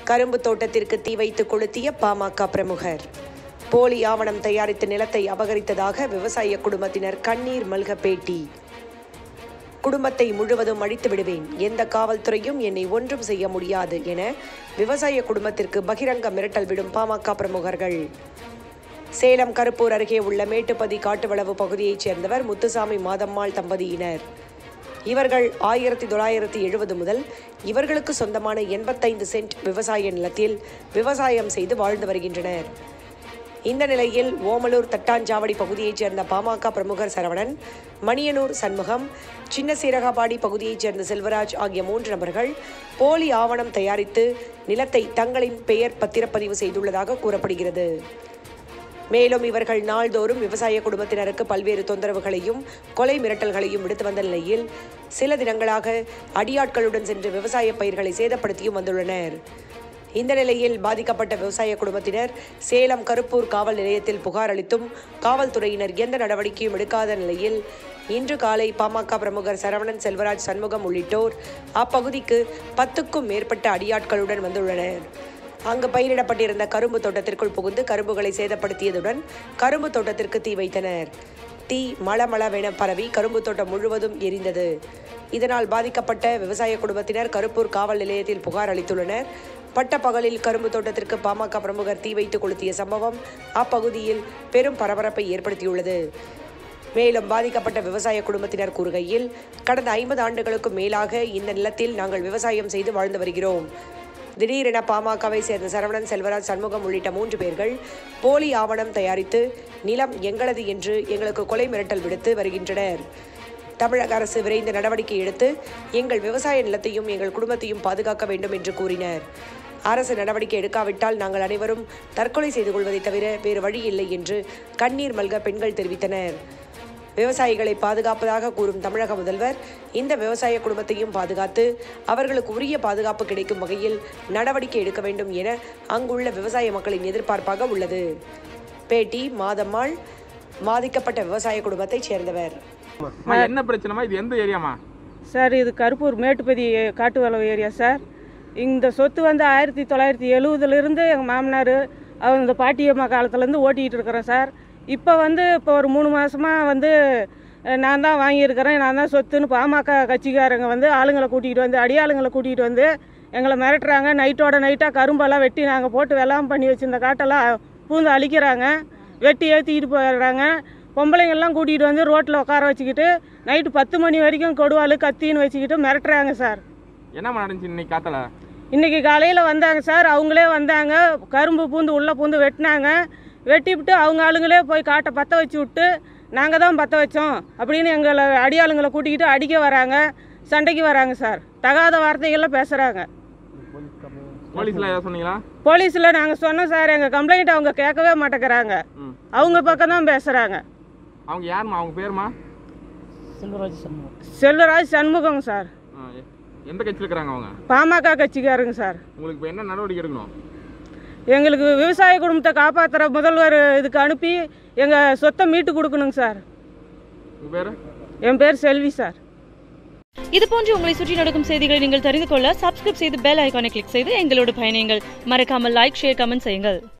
கரும்பு தோட்டத்திற்கு தீ வைத்து கொளுத்திய பாமக பிரமுகர் போலி ஆவணம் தயாரித்து நிலத்தை அபகரித்ததாக விவசாய குடும்பத்தினர் கண்ணீர் மல்க பேட்டி குடும்பத்தை முழுவதும் அழித்து விடுவேன் எந்த காவல்துறையும் என்னை ஒன்றும் செய்ய முடியாது என விவசாய குடும்பத்திற்கு பகிரங்க மிரட்டல் விடும் பாமக பிரமுகர்கள் சேலம் கருப்பூர் அருகே உள்ள மேட்டுப்பதி காட்டுவளவு பகுதியைச் சேர்ந்தவர் முத்துசாமி மாதம்மாள் தம்பதியினர் இவர்கள் ஆயிரத்தி தொள்ளாயிரத்தி எழுபது முதல் இவர்களுக்கு சொந்தமான எண்பத்தைந்து சென்ட் விவசாய நிலத்தில் விவசாயம் செய்து வாழ்ந்து வருகின்றனர் இந்த நிலையில் ஓமலூர் தட்டாஞ்சாவடி பகுதியைச் சேர்ந்த பாமக பிரமுகர் சரவணன் மணியனூர் சண்முகம் சின்ன சீரகாபாடி பகுதியைச் சேர்ந்த செல்வராஜ் ஆகிய மூன்று நபர்கள் போலி ஆவணம் தயாரித்து நிலத்தை தங்களின் பெயர் பத்திரப்பதிவு செய்துள்ளதாக கூறப்படுகிறது மேலும் இவர்கள் நாள்தோறும் விவசாய குடும்பத்தினருக்கு பல்வேறு தொந்தரவுகளையும் கொலை மிரட்டல்களையும் விடுத்து வந்த நிலையில் சில தினங்களாக அடியாட்களுடன் சென்று விவசாய பயிர்களை சேதப்படுத்தியும் வந்துள்ளனர் இந்த நிலையில் பாதிக்கப்பட்ட விவசாய குடும்பத்தினர் சேலம் கருப்பூர் காவல் நிலையத்தில் புகார் அளித்தும் காவல்துறையினர் எந்த நடவடிக்கையும் எடுக்காத நிலையில் இன்று காலை பாமக பிரமுகர் சரவணன் செல்வராஜ் சண்முகம் உள்ளிட்டோர் அப்பகுதிக்கு பத்துக்கும் மேற்பட்ட அடியாட்களுடன் வந்துள்ளனர் அங்கு பயிரிடப்பட்டிருந்த கரும்பு தோட்டத்திற்குள் புகுந்து கரும்புகளை சேதப்படுத்தியதுடன் கரும்பு தோட்டத்திற்கு தீ வைத்தனர் தீ மளமளவென பரவி கரும்பு தோட்டம் முழுவதும் எரிந்தது இதனால் பாதிக்கப்பட்ட விவசாய குடும்பத்தினர் கருப்பூர் காவல் நிலையத்தில் புகார் அளித்துள்ளனர் பட்ட பகலில் கரும்பு தோட்டத்திற்கு பாமக பிரமுகர் தீ வைத்து கொளுத்திய சம்பவம் அப்பகுதியில் பெரும் பரபரப்பை ஏற்படுத்தியுள்ளது மேலும் பாதிக்கப்பட்ட விவசாய குடும்பத்தினர் கூறுகையில் கடந்த ஐம்பது ஆண்டுகளுக்கும் மேலாக இந்த நிலத்தில் நாங்கள் விவசாயம் செய்து வாழ்ந்து வருகிறோம் திடீரென பாமகவை சேர்ந்த சரவணன் செல்வராஜ் சண்முகம் உள்ளிட்ட மூன்று பேர்கள் போலி ஆவணம் தயாரித்து நிலம் எங்களது என்று எங்களுக்கு கொலை மிரட்டல் விடுத்து வருகின்றனர் தமிழக அரசு விரைந்து நடவடிக்கை எடுத்து எங்கள் விவசாய நிலத்தையும் எங்கள் குடும்பத்தையும் பாதுகாக்க வேண்டும் என்று கூறினர் அரசு நடவடிக்கை எடுக்காவிட்டால் நாங்கள் அனைவரும் தற்கொலை செய்து கொள்வதை தவிர வேறு வழி இல்லை என்று கண்ணீர் மல்க பெண்கள் தெரிவித்தனர் விவசாயிகளை பாதுகாப்பதாக கூறும் தமிழக முதல்வர் இந்த விவசாய குடும்பத்தையும் பாதுகாத்து அவர்களுக்கு உரிய பாதுகாப்பு கிடைக்கும் வகையில் நடவடிக்கை எடுக்க வேண்டும் என அங்குள்ள விவசாய மக்களின் எதிர்பார்ப்பாக உள்ளது பேட்டி மாதம்மாள் பாதிக்கப்பட்ட விவசாய குடும்பத்தைச் சேர்ந்தவர் அம்மா, என்ன பிரச்சனைமா இது எந்த ஏரியாமா சார் இது கருப்பூர் மேட்டுப்பதி காட்டு வளவு ஏரியா சார் இந்த சொத்து வந்து ஆயிரத்தி தொள்ளாயிரத்தி எழுவதுலேருந்து எங்கள் மாமனார் அவர் இந்த பாட்டியம்மா காலத்துலேருந்து ஓட்டிகிட்டு இருக்கிறேன் சார் இப்போ வந்து இப்போ ஒரு மூணு மாதமாக வந்து அஹ், நான் தான் வாங்கியிருக்கிறேன் நான் தான் சொத்துன்னு பாமக கட்சிக்காரங்க வந்து ஆளுங்களை கூட்டிகிட்டு வந்து அடியாளுங்களை கூட்டிகிட்டு வந்து எங்களை மிரட்டுறாங்க நைட்டோட நைட்டாக கரும்பெல்லாம் வெட்டி நாங்கள் போட்டு வெள்ளாம் பண்ணி வச்சிருந்த காட்டெல்லாம் பூந்து அழிக்கிறாங்க வெட்டி ஏற்றிக்கிட்டு போயிடுறாங்க பொம்பளைங்கள்லாம் கூட்டிகிட்டு வந்து ரோட்டில் உட்கார வச்சுக்கிட்டு நைட்டு பத்து மணி வரைக்கும் கொடுவாள் கத்தின்னு வச்சுக்கிட்டு மிரட்டுறாங்க சார் என்னம்மா நடந்துச்சு இன்னைக்கு காத்தல இன்றைக்கி காலையில் வந்தாங்க சார் அவங்களே வந்தாங்க கரும்பு பூந்து உள்ளே பூந்து வெட்டினாங்க வெட்டிவிட்டு அவங்க ஆளுங்களே போய் காட்டை பற்ற வச்சு விட்டு நாங்கள் தான் பற்ற வச்சோம் அப்படின்னு எங்களை அடியாளுங்களை கூட்டிக்கிட்டு அடிக்க வராங்க சண்டைக்கு வராங்க சார் தகாத வார்த்தைகள்லாம் பேசுகிறாங்க போலீஸ்ல ஏதாவது சொன்னீங்களா போலீஸில் நாங்கள் சொன்னோம் சார் எங்கள் கம்ப்ளைண்ட் அவங்க கேட்கவே மாட்டேங்கிறாங்க ம் அவங்க பக்கம் தான் பேசுகிறாங்க அவங்க யாரும்மா அவங்க பேருமா செல்வராஜ் சண்முகம் சார் ஆ, எ- எந்த கட்சியில் இருக்கிறாங்க அவங்க பாமக கட்சிக்காரங்க சார் உங்களுக்கு இப்போ என்ன நடவடிக்கை எடுக்கணும் எங்களுக்கு விவசாய குடும்பத்தை காப்பாற்றுற முதல்வர் இதுக்கு அனுப்பி எங்கள் சொத்தை மீட்டு கொடுக்கணுங்க சார் உங்கள் பேர் என் பேர் செல்வி சார் இது போன்று உங்களை சுற்றி நடக்கும் செய்திகளை நீங்கள் தெரிந்து கொள்ள சப்ஸ்கிரைப் செய்து பெல் ஐகானை கிளிக் செய்து எங்களோடு பயணியுங்கள் மறக்காமல் லைக் ஷேர் கமெண்ட் செய்யுங்கள்